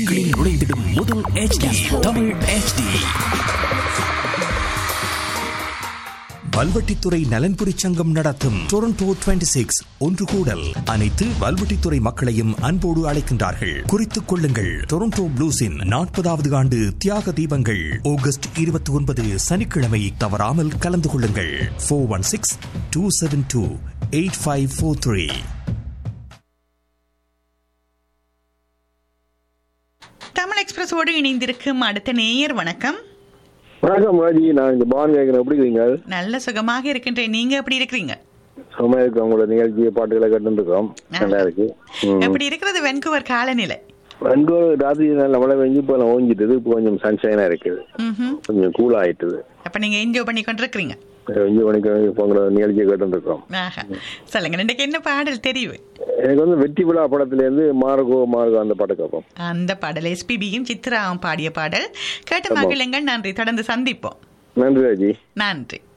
உங்களின் நுழைந்திடும் முதல் HD தமிழ் HD வல்வெட்டித்துறை நலன்புரி சங்கம் நடத்தும் டொரண்டோ 26 சிக்ஸ் ஒன்று கூடல் அனைத்து வல்வெட்டித்துறை மக்களையும் அன்போடு அழைக்கின்றார்கள் குறித்துக் கொள்ளுங்கள் டொரண்டோ ப்ளூஸின் நாற்பதாவது ஆண்டு தியாக தீபங்கள் ஆகஸ்ட் இருபத்தி ஒன்பது சனிக்கிழமை தவறாமல் கலந்து கொள்ளுங்கள் four one six two seven two eight five four three Tamil எக்ஸ்பிரஸோடு இணைந்திருக்கும் அடுத்த நேயர் வணக்கம் வணக்கம் ராஜி நான் இந்த பவான் கேட்கிறேன் எப்படி இருக்கீங்க நல்ல சுகமாக இருக்கின்றேன் நீங்க எப்படி இருக்கிறீங்க சும்மா இருக்கு உங்களோட நிகழ்ச்சி பாட்டுகளை கேட்டுருக்கோம் நல்லா இருக்கு ம். எப்படி இருக்கிறது வென்குவர் காலநிலை ரெண்டு ராத்திரி நல்ல மழை பெஞ்சு இப்போ ஓஞ்சிட்டுது இப்போ கொஞ்சம் சன்ஷைனா இருக்குது ம்ஹும். கொஞ்சம் கூல் ஆயிட்டுது அப்ப நீங்க என்ஜாய் பண்ணி கொண்டிருக்கிறீங்க அஞ்சு மணிக்கு இப்போ உங்களோட நிகழ்ச்சியை கேட்டுருக்கோம் ஆஹா சொல்லுங்க இன்னைக்கு என்ன பாடல் தெரிவு எனக்கு வந்து வெற்றி விழா படத்துலேருந்து மார்கோ மார்கோ அந்த பாட்டு கேட்போம் அந்த பாடல் எஸ்பிபியும் சித்ராவும் பாடிய பாடல் கேட்டு மகிழுங்கள் நன்றி தொடர்ந்து சந்திப்போம் நன்றி ராஜி நன்றி